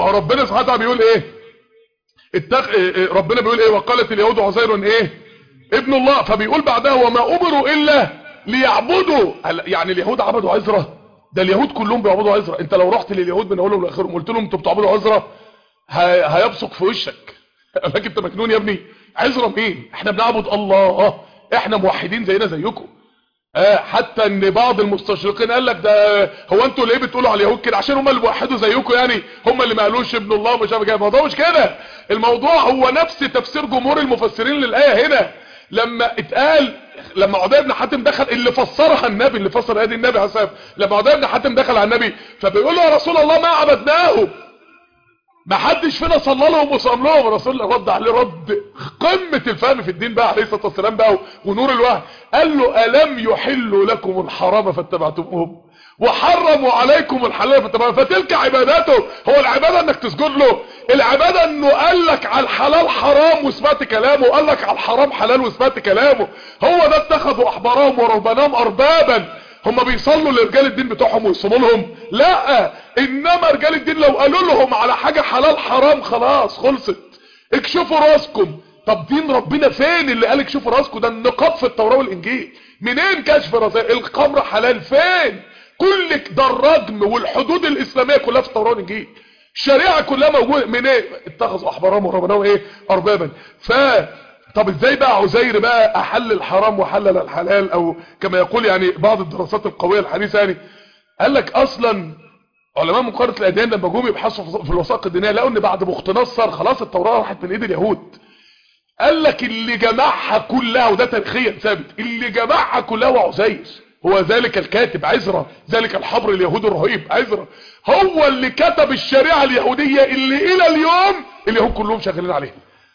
هو ربنا سبحانه وتعالى بيقول ايه التق... ربنا بيقول ايه وقالت اليهود عزير ايه ابن الله فبيقول بعدها وما امروا الا ليعبدوا يعني اليهود عبدوا عزرة ده اليهود كلهم بيعبدوا عزرة انت لو رحت لليهود من اولهم لاخرهم قلت لهم انتوا بتعبدوا عزرة هي... هيبصق في وشك لكن انت مجنون يا ابني عزرة مين احنا بنعبد الله احنا موحدين زينا زيكم آه حتى ان بعض المستشرقين قال لك ده هو انتوا ليه بتقولوا على اليهود كده عشان هم اللي بيوحدوا زيكم يعني هم اللي ما قالوش ابن الله مش عارف كده الموضوع مش كده الموضوع هو نفس تفسير جمهور المفسرين للايه هنا لما اتقال لما عدي بن حاتم دخل اللي فسرها النبي اللي فسر ادي النبي عليه الصلاه لما عدي بن حاتم دخل على النبي فبيقول له يا رسول الله ما عبدناهم ما حدش فينا صلى لهم وصام لهم الرسول الله رد عليه رد قمة الفهم في الدين بقى عليه الصلاة والسلام بقى ونور الوحي قال له ألم يحلوا لكم الحرام فاتبعتموهم وحرموا عليكم الحلال فاتبعتموهم فتلك عباداته هو العبادة انك تسجد له العبادة انه قال لك على الحلال حرام وسمعت كلامه وقال لك على الحرام حلال وسمعت كلامه هو ده اتخذوا احبارهم ورهبانهم اربابا هم بيصلوا لرجال الدين بتوعهم ويصوموا لهم لا انما رجال الدين لو قالوا لهم على حاجة حلال حرام خلاص خلصت اكشفوا راسكم طب دين ربنا فين اللي قال اكشفوا راسكم ده النقاب في التوراة والانجيل منين كشف راسك الخمر حلال فين كل ده الرجم والحدود الاسلامية كلها في التوراة والانجيل الشريعة كلها موجودة منين إيه؟ اتخذوا احبارهم ورهبانهم ايه اربابا ف طب ازاي بقى عزير بقى احل الحرام وحلل الحلال او كما يقول يعني بعض الدراسات القوية الحديثة يعني قال لك اصلا علماء مقارنة الاديان لما جم يبحثوا في الوثائق الدينية لقوا ان بعد بخت نصر خلاص التوراة راحت من ايد اليهود قال لك اللي جمعها كلها وده تاريخيا ثابت اللي جمعها كلها هو عزير هو ذلك الكاتب عزرا ذلك الحبر اليهودي الرهيب عزرا هو اللي كتب الشريعة اليهودية اللي الى اليوم اليهود كلهم شغالين عليها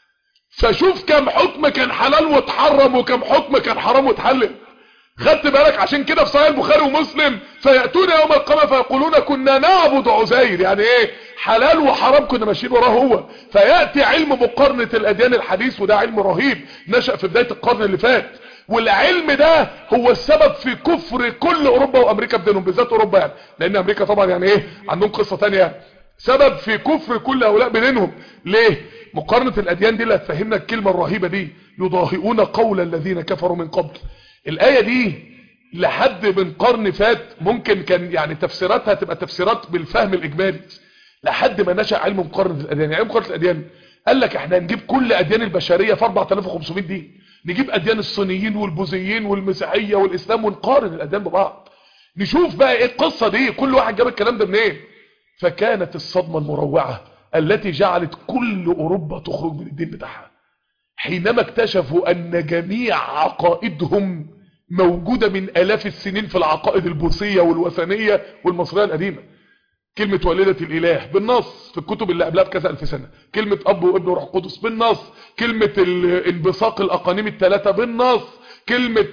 فشوف كم حكم كان حلال واتحرم وكم حكم كان حرام واتحلل خدت بالك عشان كده في صحيح البخاري ومسلم فيأتون يوم القيامة فيقولون كنا نعبد عزير يعني ايه حلال وحرام كنا ماشيين وراه هو فيأتي علم مقارنة الاديان الحديث وده علم رهيب نشأ في بداية القرن اللي فات والعلم ده هو السبب في كفر كل اوروبا وامريكا بدينهم بالذات اوروبا يعني لان امريكا طبعا يعني ايه عندهم قصة تانية سبب في كفر كل هؤلاء بدينهم ليه مقارنة الاديان دي اللي هتفهمنا الكلمة الرهيبة دي يضاهئون قول الذين كفروا من قبل الاية دي لحد من قرن فات ممكن كان يعني تفسيراتها تبقى تفسيرات بالفهم الاجمالي لحد ما نشأ علم مقارنة الاديان يعني مقارنة الاديان قال لك احنا هنجيب كل اديان البشرية في 4500 دين نجيب اديان الصينيين والبوذيين والمسيحية والاسلام ونقارن الاديان ببعض نشوف بقى ايه القصة دي كل واحد جاب الكلام ده منين فكانت الصدمة المروعة التي جعلت كل اوروبا تخرج من الدين بتاعها حينما اكتشفوا ان جميع عقائدهم موجودة من الاف السنين في العقائد البوذية والوثنية والمصرية القديمة كلمة والدة الاله بالنص في الكتب اللي قبلها بكذا الف سنة كلمة اب وابن وروح قدس بالنص كلمة انبثاق الاقانيم الثلاثة بالنص كلمة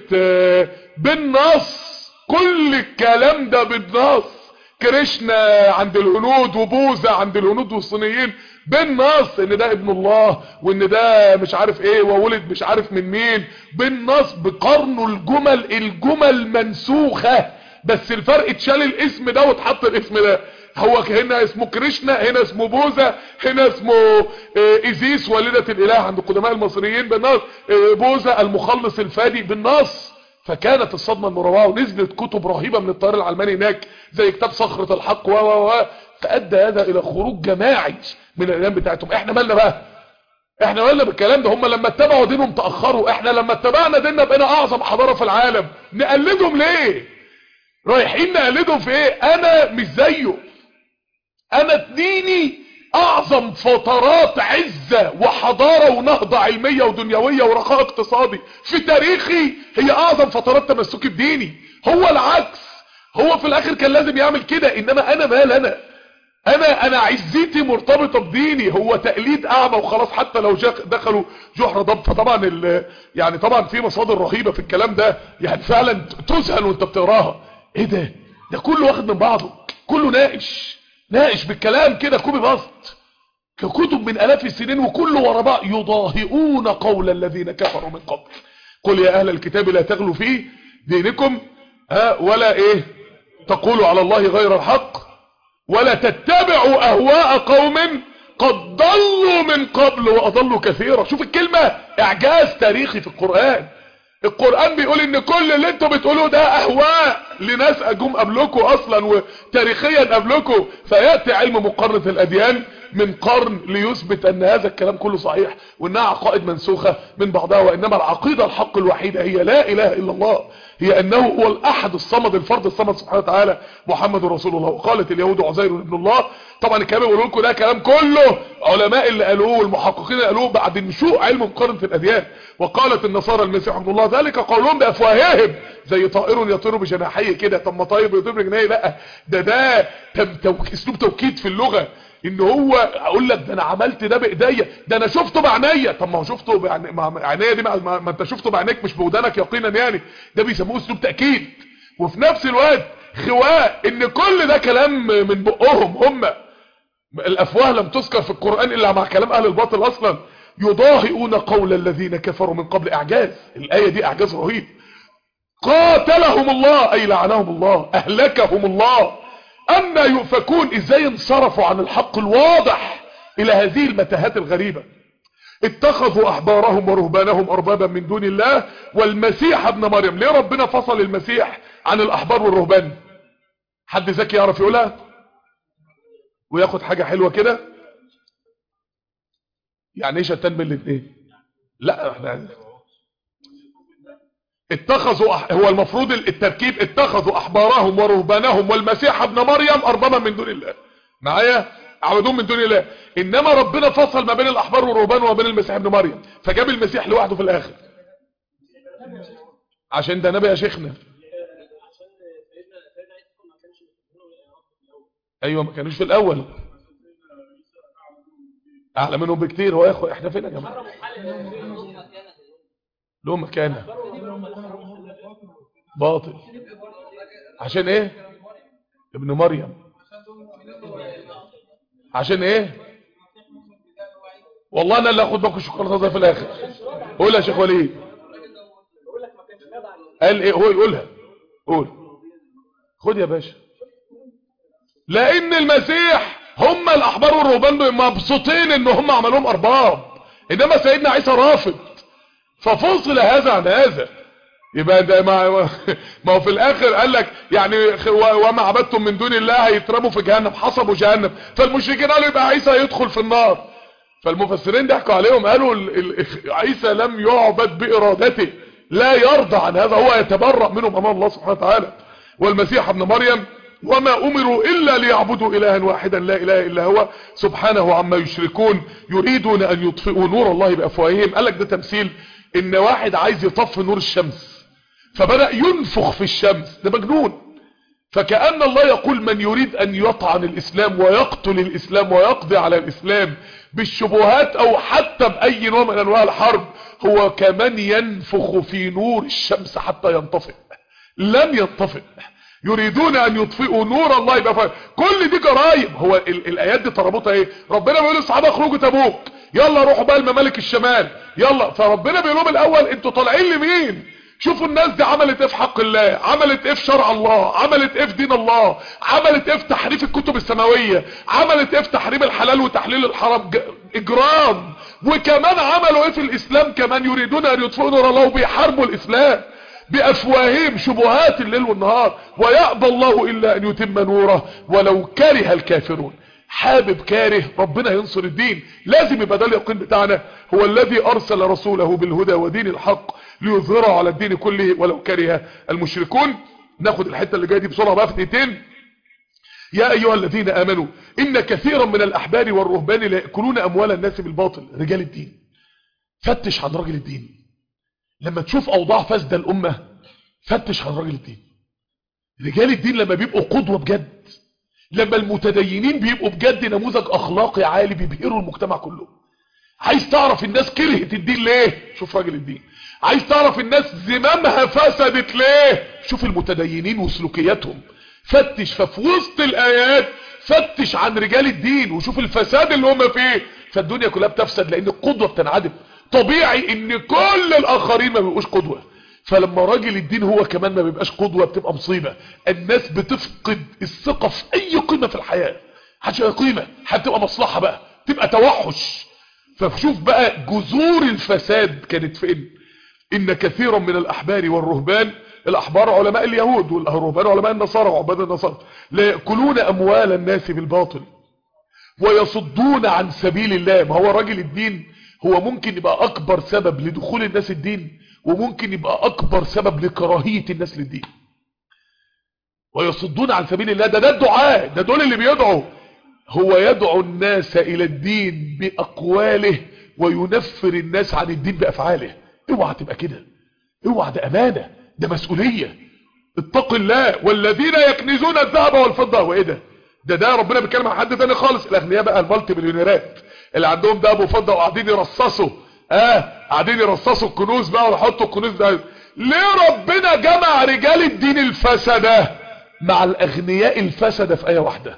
بالنص كل الكلام ده بالنص كريشنا عند الهنود وبوذا عند الهنود والصينيين بالنص ان ده ابن الله وان ده مش عارف ايه وولد مش عارف من مين بالنص بقرنوا الجمل الجمل منسوخة بس الفرق اتشال الاسم ده واتحط الاسم ده هو هنا اسمه كريشنا هنا اسمه بوذا هنا اسمه ايزيس والدة الاله عند القدماء المصريين بالنص بوذا المخلص الفادي بالنص فكانت الصدمة المروعة ونزلت كتب رهيبة من الطيار العلماني هناك زي كتاب صخرة الحق و و و فأدى هذا إلى خروج جماعي من الأيام بتاعتهم احنا مالنا بقى احنا مالنا بالكلام ده هم لما اتبعوا دينهم تأخروا احنا لما اتبعنا ديننا بقينا أعظم حضارة في العالم نقلدهم ليه رايحين نقلدهم في ايه انا مش زيه انا ديني اعظم فترات عزة وحضارة ونهضة علمية ودنيوية ورخاء اقتصادي في تاريخي هي اعظم فترات تمسكي بديني هو العكس هو في الاخر كان لازم يعمل كده انما انا مال انا انا انا عزتي مرتبطة بديني هو تقليد اعمى وخلاص حتى لو دخلوا جحر ضب فطبعا يعني طبعا في مصادر رهيبة في الكلام ده يعني فعلا تذهل وانت بتقراها ايه ده ده كله واخد من بعضه كله ناقش ناقش بالكلام كده كوبي باست ككتب من الاف السنين وكله ورا بعض يضاهئون قول الذين كفروا من قبل قل يا اهل الكتاب لا تغلوا في دينكم ها ولا ايه تقولوا على الله غير الحق ولا تتبعوا اهواء قوم قد ضلوا من قبل واضلوا كثيرا شوف الكلمة اعجاز تاريخي في القرآن القرآن بيقول ان كل اللي انتوا بتقولوه ده اهواء لناس اجوم قبلكم اصلا وتاريخيا قبلكم فيأتي علم مقارنة الاديان من قرن ليثبت ان هذا الكلام كله صحيح وانها عقائد منسوخة من بعضها وانما العقيدة الحق الوحيدة هي لا اله الا الله هي انه هو الاحد الصمد الفرد الصمد سبحانه وتعالى محمد رسول الله وقالت اليهود عزير ابن الله طبعا الكلام اللي لكم ده كلام كله علماء اللي قالوه والمحققين اللي قالوه بعد نشوء علم مقارنة الاديان وقالت النصارى المسيح ابن الله ذلك قولهم بافواههم زي طائر يطير بجناحيه كده طب ما طيب يطير بجناحيه لا ده ده تم توك... اسلوب توكيد في اللغة ان هو اقول لك ده انا عملت ده بايديا ده انا شفته بعينيا طب ما هو شفته بعينيا دي ما, ما انت شفته بعينيك مش بودانك يقينا يعني ده بيسموه اسلوب تاكيد وفي نفس الوقت خواء ان كل ده كلام من بقهم هم الافواه لم تذكر في القران الا مع كلام اهل الباطل اصلا يضاهئون قول الذين كفروا من قبل اعجاز الايه دي اعجاز رهيب قاتلهم الله اي لعنهم الله اهلكهم الله اما يؤفكون ازاي انصرفوا عن الحق الواضح الى هذه المتاهات الغريبة اتخذوا احبارهم ورهبانهم اربابا من دون الله والمسيح ابن مريم ليه ربنا فصل المسيح عن الاحبار والرهبان حد ذكي يعرف يقولها وياخد حاجة حلوة كده يعني ايه شتان بين الاثنين لا احنا اتخذوا أح... هو المفروض التركيب اتخذوا احبارهم ورهبانهم والمسيح ابن مريم اربابا من دون الله معايا عبدون من دون الله انما ربنا فصل ما بين الاحبار والرهبان وما بين المسيح ابن مريم فجاب المسيح لوحده في الاخر عشان ده نبي يا شيخنا ايوه ما كانوش في الاول اعلى منهم بكتير هو يا اخو احنا فين يا جماعه له مكانه باطل عشان ايه ابن مريم عشان ايه والله انا اللي اخد باكو الشوكولاته في الاخر قول يا شيخ وليد قال ايه هو يقولها قول خد يا باشا لان المسيح هم الاحبار والرهبان مبسوطين ان هم عملوهم ارباب انما سيدنا عيسى رافض ففصل هذا عن هذا يبقى ده ما, ما هو في الاخر قال لك يعني وما عبدتم من دون الله هيترموا في جهنم حصبوا جهنم فالمشركين قالوا يبقى عيسى يدخل في النار فالمفسرين ضحكوا عليهم قالوا ال ال عيسى لم يعبد بارادته لا يرضى عن هذا هو يتبرأ منهم امام الله سبحانه وتعالى والمسيح ابن مريم وما امروا الا ليعبدوا الها واحدا لا اله الا هو سبحانه عما يشركون يريدون ان يطفئوا نور الله بافواههم قال لك ده تمثيل ان واحد عايز يطفي نور الشمس فبدأ ينفخ في الشمس ده مجنون فكأن الله يقول من يريد ان يطعن الاسلام ويقتل الاسلام ويقضي على الاسلام بالشبهات او حتى باي نوع من انواع الحرب هو كمان ينفخ في نور الشمس حتى ينطفئ لن ينطفئ يريدون ان يطفئوا نور الله يبقى كل دي جرائم هو ال الايات دي تربطها ايه ربنا بيقول للصحابه اخرجوا تبوك يلا روحوا بقى لممالك الشمال يلا فربنا بيقول لهم الاول انتوا طالعين لمين شوفوا الناس دي عملت ايه في حق الله عملت ايه في شرع الله عملت ايه في دين الله عملت ايه في تحريف الكتب السماوية عملت ايه في تحريم الحلال وتحليل الحرام اجرام وكمان عملوا ايه في الاسلام كمان يريدون ان يطفئوا نور الله وبيحاربوا الاسلام بافواههم شبهات الليل والنهار ويأبى الله الا ان يتم نوره ولو كره الكافرون حابب كاره ربنا ينصر الدين لازم يبقى ده اليقين بتاعنا هو الذي ارسل رسوله بالهدى ودين الحق ليظهره على الدين كله ولو كره المشركون ناخد الحته اللي جايه دي بسرعه بقى في دقيقتين يا ايها الذين امنوا ان كثيرا من الاحبار والرهبان لا ياكلون اموال الناس بالباطل رجال الدين فتش عن راجل الدين لما تشوف اوضاع فاسده الامه فتش عن راجل الدين رجال الدين لما بيبقوا قدوه بجد لما المتدينين بيبقوا بجد نموذج اخلاقي عالي بيبهروا المجتمع كله عايز تعرف الناس كرهت الدين ليه شوف راجل الدين عايز تعرف الناس زمامها فسدت ليه شوف المتدينين وسلوكياتهم فتش ففي وسط الايات فتش عن رجال الدين وشوف الفساد اللي هم فيه فالدنيا كلها بتفسد لان القدوة بتنعدم طبيعي ان كل الاخرين ما بيبقوش قدوة فلما راجل الدين هو كمان ما بيبقاش قدوة بتبقى مصيبة الناس بتفقد الثقة في اي قيمة في الحياة حاجة قيمة هتبقى مصلحة بقى تبقى توحش فشوف بقى جذور الفساد كانت فين ان كثيرا من الاحبار والرهبان الاحبار علماء اليهود والرهبان علماء النصارى وعباد النصارى لا يأكلون اموال الناس بالباطل ويصدون عن سبيل الله ما هو راجل الدين هو ممكن يبقى اكبر سبب لدخول الناس الدين وممكن يبقى اكبر سبب لكراهية الناس للدين ويصدون عن سبيل الله ده ده الدعاء ده دول اللي بيدعوا هو يدعو الناس الى الدين باقواله وينفر الناس عن الدين بافعاله اوعى تبقى كده اوعى ده امانة ده مسؤولية اتق الله والذين يكنزون الذهب والفضة وايه ده ده ده ربنا بيتكلم عن حد تاني خالص الاغنياء بقى المالتي مليونيرات اللي عندهم ذهب وفضة وقاعدين يرصصوا اه قاعدين يرصصوا الكنوز بقى ويحطوا الكنوز ده ليه ربنا جمع رجال الدين الفسده مع الاغنياء الفسده في ايه واحده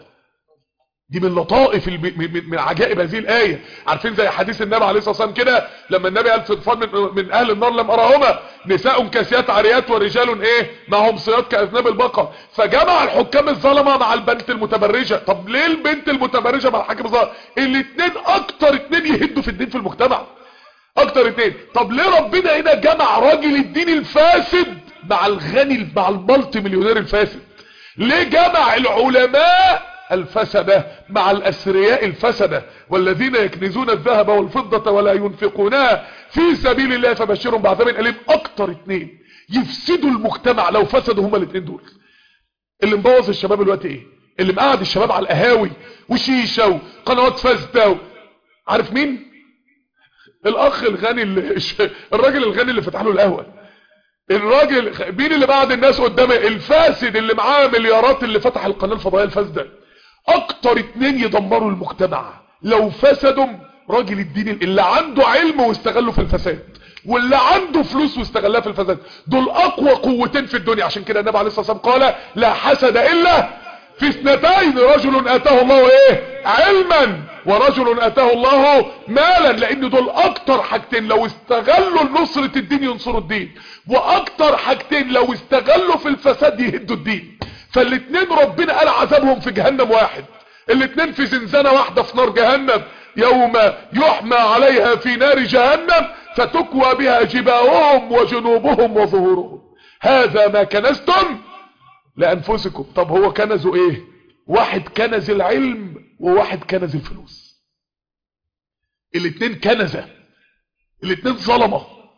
دي من لطائف الب... من, من عجائب هذه الآية عارفين زي حديث النبي عليه الصلاة والسلام كده لما النبي قال صنفان من, من أهل النار لم أراهما نساء كاسيات عاريات ورجال إيه معهم صياد كأذناب البقر فجمع الحكام الظلمة مع البنت المتبرجة طب ليه البنت المتبرجة مع الحاكم الظلمة الاثنين أكتر اثنين يهدوا في الدين في المجتمع أكتر اثنين طب ليه ربنا هنا جمع راجل الدين الفاسد مع الغني مع المالتي مليونير الفاسد ليه جمع العلماء الفسدة مع الأسرياء الفسدة والذين يكنزون الذهب والفضة ولا ينفقونها في سبيل الله فبشرهم بعذاب أليم أكتر اتنين يفسدوا المجتمع لو فسدوا هما الاتنين دول اللي مبوظ الشباب الوقت ايه اللي مقعد الشباب على القهاوي وشيشة وقنوات فاسدة و... عارف مين الاخ الغني اللي الراجل الغني اللي فتح له القهوه الراجل مين اللي بعد الناس قدامه الفاسد اللي معاه مليارات اللي فتح القناه الفضائيه الفاسده اكتر اتنين يدمروا المجتمع لو فسدوا راجل الدين اللي عنده علم واستغله في الفساد واللي عنده فلوس واستغلها في الفساد دول اقوى قوتين في الدنيا عشان كده النبي عليه الصلاه والسلام قال لا حسد الا في اثنتين رجل اتاه الله ايه علما ورجل اتاه الله مالا لان دول اكتر حاجتين لو استغلوا لنصرة الدين ينصروا الدين واكتر حاجتين لو استغلوا في الفساد يهدوا الدين فالاتنين ربنا قال عذابهم في جهنم واحد الاتنين في زنزانة واحدة في نار جهنم يوم يحمى عليها في نار جهنم فتكوى بها جباههم وجنوبهم وظهورهم هذا ما كنزتم لأنفسكم طب هو كنزوا ايه واحد كنز العلم وواحد كنز الفلوس الاتنين كنزة الاتنين ظلمة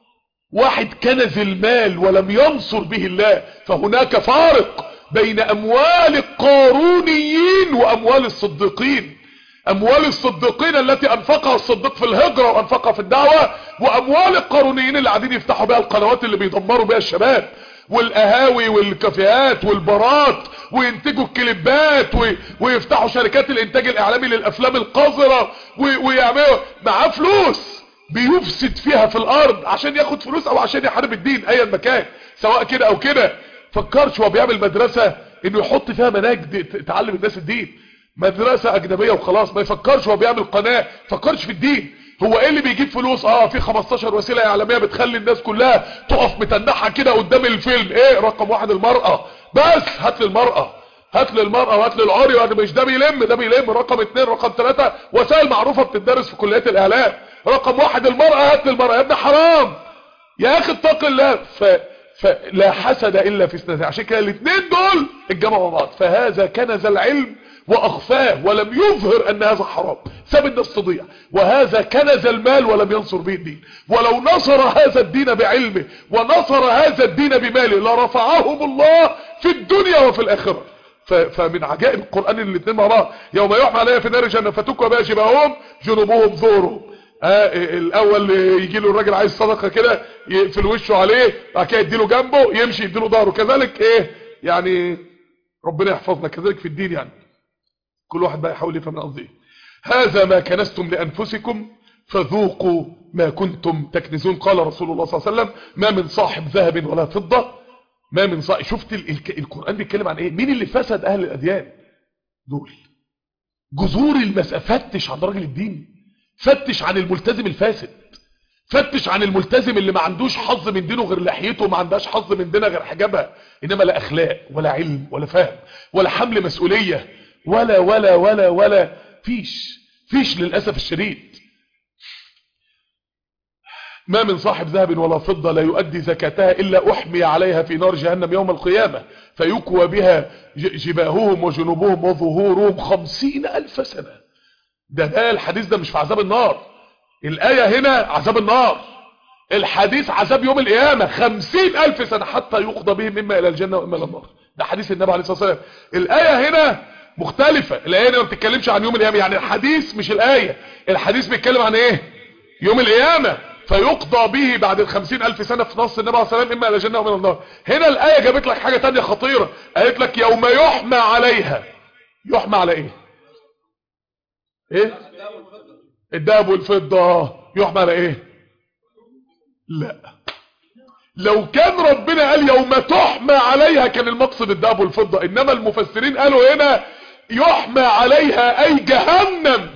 واحد كنز المال ولم ينصر به الله فهناك فارق بين اموال القارونيين واموال الصديقين اموال الصديقين التي انفقها الصديق في الهجرة وانفقها في الدعوة واموال القارونيين اللي قاعدين يفتحوا بها القنوات اللي بيدمروا بها الشباب والقهاوي والكافيهات والبارات وينتجوا الكليبات ويفتحوا شركات الانتاج الاعلامي للافلام القذرة ويعملوا معاه فلوس بيفسد فيها في الارض عشان ياخد فلوس او عشان يحارب الدين ايا مكان سواء كده او كده فكرش هو بيعمل مدرسة انه يحط فيها مناهج تعلم الناس الدين مدرسة اجنبية وخلاص ما يفكرش هو بيعمل قناة فكرش في الدين هو ايه اللي بيجيب فلوس اه في 15 وسيلة اعلامية بتخلي الناس كلها تقف متنحة كده قدام الفيلم ايه رقم واحد المرأة بس هات لي المرأة هات لي المرأة وهات لي العري وهات مش ده بيلم ده بيلم رقم اتنين رقم تلاتة وسائل معروفة بتدرس في كليات الاعلام رقم واحد المرأة هات لي المرأة يا ابني حرام يا اخي اتق الله ف... فلا حسد الا في اثنتين عشان كده الاثنين دول اتجمعوا مع بعض فهذا كنز العلم واخفاه ولم يظهر ان هذا حرام ساب الناس تضيع وهذا كنز المال ولم ينصر به الدين ولو نصر هذا الدين بعلمه ونصر هذا الدين بماله لرفعهم الله في الدنيا وفي الاخره فمن عجائب القران الاثنين مع بعض يوم يحمى عليها في نار جهنم فتكوى بها جباههم جنوبهم ظهورهم آه الاول يجي له الراجل عايز صدقه كده يقفل وشه عليه بعد كده يديله جنبه يمشي يديله ظهره كذلك ايه يعني ربنا يحفظنا كذلك في الدين يعني كل واحد بقى يحاول يفهم قصدي ايه هذا ما كنستم لانفسكم فذوقوا ما كنتم تكنزون قال رسول الله صلى الله عليه وسلم ما من صاحب ذهب ولا فضه ما من صاحب شفت القران بيتكلم عن ايه مين اللي فسد اهل الاديان دول جذور المسافه فتش عن راجل الدين فتش عن الملتزم الفاسد فتش عن الملتزم اللي ما عندوش حظ من دينه غير لحيته وما عندهاش حظ من دينها غير حجابها انما لا اخلاق ولا علم ولا فهم ولا حمل مسؤولية ولا ولا ولا ولا فيش فيش للأسف الشديد ما من صاحب ذهب ولا فضة لا يؤدي زكاتها إلا أحمي عليها في نار جهنم يوم القيامة فيكوى بها جباههم وجنوبهم وظهورهم خمسين ألف سنة ده ده الحديث ده مش في عذاب النار الآية هنا عذاب النار الحديث عذاب يوم القيامة خمسين ألف سنة حتى يقضى بهم إما إلى الجنة وإما إلى النار ده حديث النبي عليه الصلاة والسلام الآية هنا مختلفة الآية هنا ما بتتكلمش عن يوم القيامة يعني الحديث مش الآية الحديث بيتكلم عن إيه يوم القيامة فيقضى به بعد الخمسين ألف سنة في نص النبي عليه الصلاة والسلام إما إلى الجنة وإما إلى النار هنا الآية جابت لك حاجة تانية خطيرة قالت لك يوم يحمى عليها يحمى على إيه إيه الدهب والفضة يحمى على إيه لا لو كان ربنا قال يوم تحمى عليها كان المقصد الذهب والفضة انما المفسرين قالوا هنا يحمى عليها اي جهنم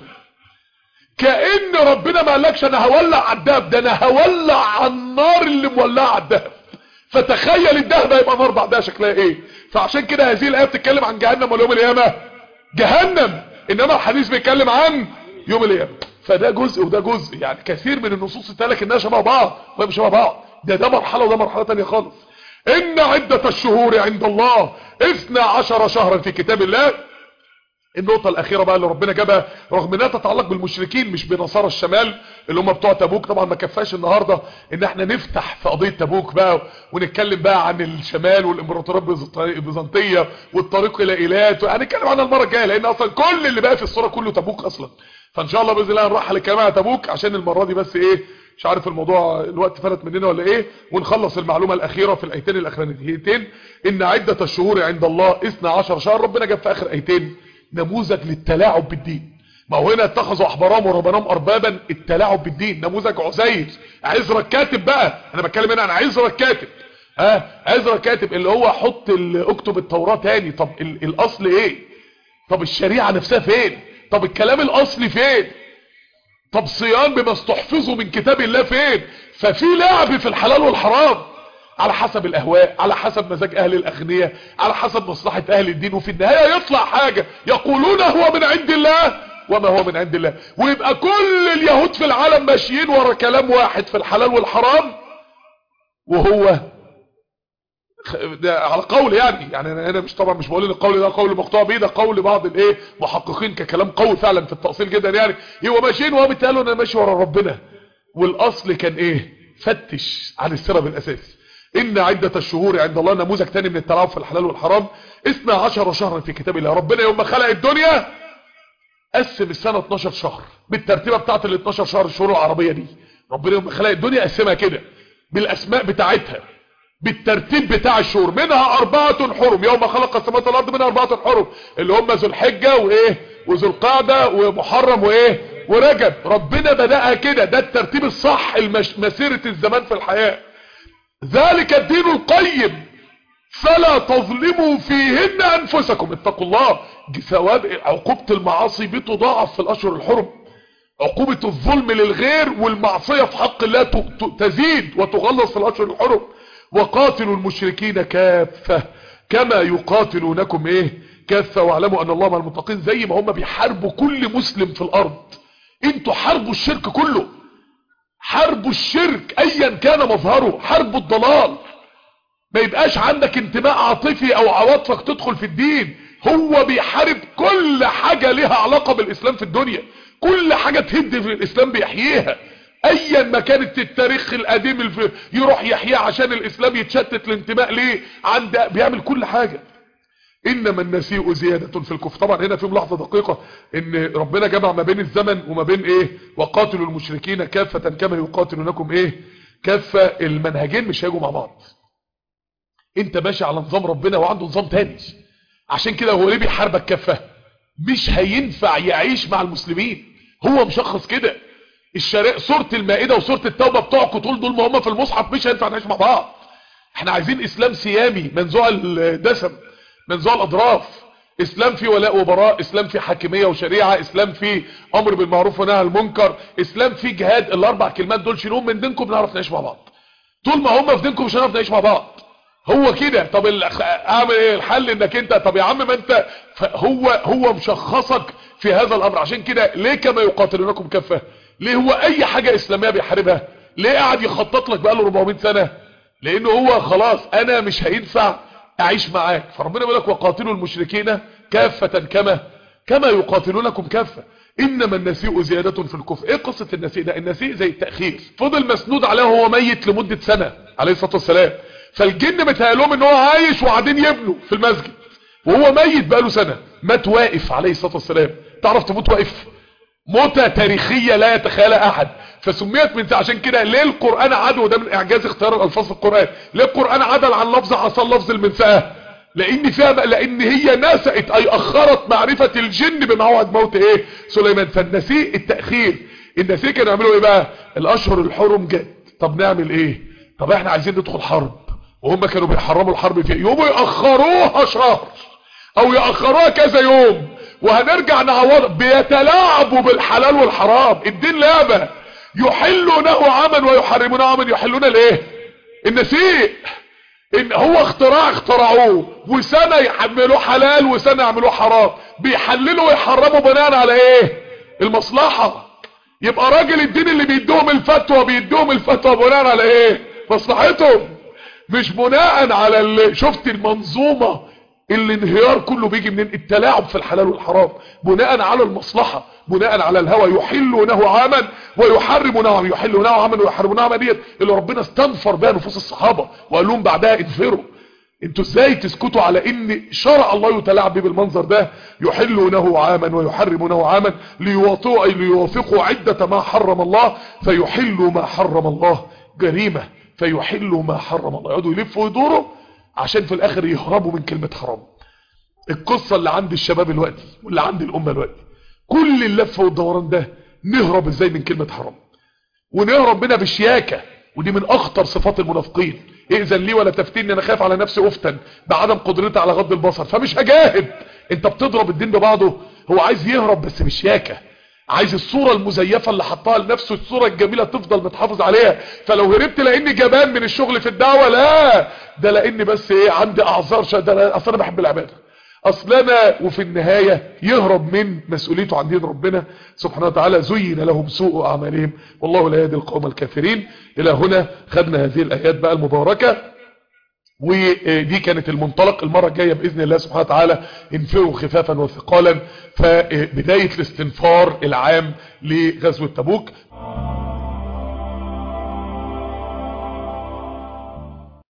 كأن ربنا ما قالكش انا هولع على الدهب ده انا هولع على النار اللي مولعه على الدهب فتخيل الدهب هيبقى نار بعدها شكلها ايه فعشان كده هذه الايه بتتكلم عن جهنم ولا يوم القيامه جهنم انما الحديث بيتكلم عن يوم القيامه فده جزء وده جزء يعني كثير من النصوص التالك انها شبه بعض وهي مش شبه بعض ده ده مرحلة وده مرحلة تانية خالص ان عدة الشهور عند الله اثنى عشر شهرا في كتاب الله النقطة الاخيرة بقى اللي ربنا جابها رغم انها تتعلق بالمشركين مش بنصارى الشمال اللي هم بتوع تبوك طبعا ما كفاش النهاردة ان احنا نفتح في قضية تبوك بقى ونتكلم بقى عن الشمال والامبراطورية البيزنطية والطريق الى ايلات هنتكلم عنها المرة الجاية لان اصلا كل اللي بقى في الصورة كله تبوك اصلا فان شاء الله باذن الله نرحل الكلام على تبوك عشان المرة دي بس ايه مش عارف الموضوع الوقت فلت مننا ولا ايه ونخلص المعلومة الاخيرة في الايتين الاخرانيتين ان عدة الشهور عند الله 12 شهر ربنا جاب في اخر ايتين نموذج للتلاعب بالدين ما هو هنا اتخذوا احبارهم ورهبانهم اربابا التلاعب بالدين نموذج عزير عزرا الكاتب بقى انا بتكلم هنا عن عزرا الكاتب ها عزرا الكاتب اللي هو حط اكتب التوراة تاني طب الاصل ايه طب الشريعة نفسها فين طب الكلام الاصلي فين طب صيام بما استحفظوا من كتاب الله فين ففي لعب في الحلال والحرام على حسب الاهواء على حسب مزاج اهل الاغنياء على حسب مصلحة اهل الدين وفي النهاية يطلع حاجة يقولون هو من عند الله وما هو من عند الله ويبقى كل اليهود في العالم ماشيين ورا كلام واحد في الحلال والحرام وهو ده على قول يعني يعني انا هنا مش طبعا مش بقول ان القول ده قول مقطوع بيه ده قول بعض الايه محققين ككلام قوي فعلا في التأصيل جدا يعني هو ماشيين وهو بيتقالوا انا ماشي ورا ربنا والاصل كان ايه فتش عن السبب الاساسي ان عدة الشهور عند الله نموذج تاني من التلاعب في الحلال والحرام 12 شهرا في كتاب الله ربنا يوم ما خلق الدنيا قسم السنة 12 شهر بالترتيبة بتاعت ال 12 شهر الشهور العربية دي ربنا يوم ما خلق الدنيا قسمها كده بالاسماء بتاعتها بالترتيب بتاع الشهور منها أربعة حرم يوم خلق السماوات والأرض منها أربعة حرم اللي هم ذو الحجة وإيه وذو القعدة ومحرم وإيه ورجب ربنا بدأها كده ده الترتيب الصح مسيرة الزمان في الحياة ذلك الدين القيم فلا تظلموا فيهن أنفسكم اتقوا الله ثواب عقوبة المعاصي بتضاعف في الأشهر الحرم عقوبة الظلم للغير والمعصية في حق الله تزيد وتغلظ في الأشهر الحرم وقاتلوا المشركين كافة كما يقاتلونكم ايه كافة واعلموا ان الله مع المتقين زي ما هم بيحاربوا كل مسلم في الارض انتوا حاربوا الشرك كله حاربوا الشرك ايا كان مظهره حاربوا الضلال ما يبقاش عندك انتماء عاطفي او عواطفك تدخل في الدين هو بيحارب كل حاجة لها علاقة بالاسلام في الدنيا كل حاجة تهد في الاسلام بيحييها ايا ما كانت التاريخ القديم الف... يروح يحيى عشان الاسلام يتشتت الانتماء ليه عند بيعمل كل حاجة انما النسيء زيادة في الكفر طبعا هنا في ملاحظة دقيقة ان ربنا جمع ما بين الزمن وما بين ايه وقاتلوا المشركين كافة كما يقاتلونكم ايه كافة المنهجين مش هيجوا مع بعض انت ماشي على نظام ربنا وعنده نظام تاني عشان كده هو ليه بيحاربك كافة مش هينفع يعيش مع المسلمين هو مشخص كده الشريع سورة المائدة وسورة التوبة بتوعكم طول دول ما هم في المصحف مش هينفع نعيش مع بعض احنا عايزين اسلام سيامي منزوع الدسم منزوع الاضراف اسلام فيه ولاء وبراء اسلام فيه حاكمية وشريعة اسلام فيه امر بالمعروف ونهي عن المنكر اسلام فيه جهاد الاربع كلمات دول شيلهم من دينكم بنعرف نعيش مع بعض طول ما هم في دينكم مش هنعرف نعيش مع بعض هو كده طب اعمل ايه الحل انك انت طب يا عم ما انت هو هو مشخصك في هذا الامر عشان كده ليه كما يقاتلونكم كفه ليه هو اي حاجة اسلامية بيحاربها ليه قاعد يخطط لك بقاله 400 سنة لانه هو خلاص انا مش هينفع اعيش معاك فربنا بيقول لك وقاتلوا المشركين كافة كما كما يقاتلونكم كافة انما النسيء زيادة في الكفر ايه قصة النسيء ده النسيء زي التأخير فضل مسنود عليه وهو ميت لمدة سنة عليه الصلاة والسلام فالجن متهيألهم ان هو عايش وقاعدين يبنوا في المسجد وهو ميت بقاله سنة مات واقف عليه الصلاة والسلام تعرف تموت واقف موتة تاريخية لا يتخيلها احد فسميت من عشان كده ليه القرآن عدو ده من اعجاز اختيار الالفاظ في القرآن ليه القرآن عدل عن لفظ عصى لفظ المنساه لان فيها لان هي نسأت اي اخرت معرفة الجن بموعد موت ايه سليمان فالنسيء التأخير النسيء كانوا يعملوا ايه بقى الاشهر الحرم جت طب نعمل ايه طب احنا عايزين ندخل حرب وهم كانوا بيحرموا الحرب في يوم يأخروها شهر او يأخروها كذا يوم وهنرجع نعوض بيتلاعبوا بالحلال والحرام الدين لعبة يحلونه عاما ويحرمونه عاما يحلون الايه النسيء ان هو اختراع اخترعوه وسنة يحملوه حلال وسنة يعملوه حرام بيحللوا ويحرموا بناء على ايه المصلحة يبقى راجل الدين اللي بيدوهم الفتوى بيدوهم الفتوى بناء على ايه مصلحتهم مش بناء على اللي شفت المنظومة الانهيار كله بيجي من التلاعب في الحلال والحرام بناء على المصلحة بناء على الهوى يحلونه عاما ويحرمونه عاما يحلونه عاما ويحرمونه عاما ديت اللي ربنا استنفر بها نفوس الصحابة وقال لهم بعدها انفروا انتوا ازاي تسكتوا على ان شرع الله يتلاعب بيه بالمنظر ده يحلونه عاما ويحرمونه عاما ليواطئوا اي ليوافقوا عدة ما حرم الله فيحلوا ما حرم الله جريمة فيحلوا ما حرم الله يقعدوا يلفوا ويدوروا عشان في الاخر يهربوا من كلمة حرام القصة اللي عند الشباب الوقتي واللي عند الامة الوقتي كل اللف والدوران ده نهرب ازاي من كلمة حرام ونهرب منها بشياكة ودي من اخطر صفات المنافقين ائذن لي ولا تفتني انا خايف على نفسي افتن بعدم قدرتي على غض البصر فمش هجاهد انت بتضرب الدين ببعضه هو عايز يهرب بس بشياكة عايز الصورة المزيفة اللي حطها لنفسه الصورة الجميلة تفضل متحافظ عليها فلو هربت لاني جبان من الشغل في الدعوة لا ده لاني بس ايه عندي اعذار ده اصل انا بحب العبادة اصل انا وفي النهاية يهرب من مسؤوليته عن دين ربنا سبحانه وتعالى زين لهم سوء اعمالهم والله لا يهدي القوم الكافرين الى هنا خدنا هذه الايات بقى المباركة ودي كانت المنطلق المرة الجاية بإذن الله سبحانه وتعالى انفروا خفافا وثقالا فبداية الاستنفار العام لغزوة تبوك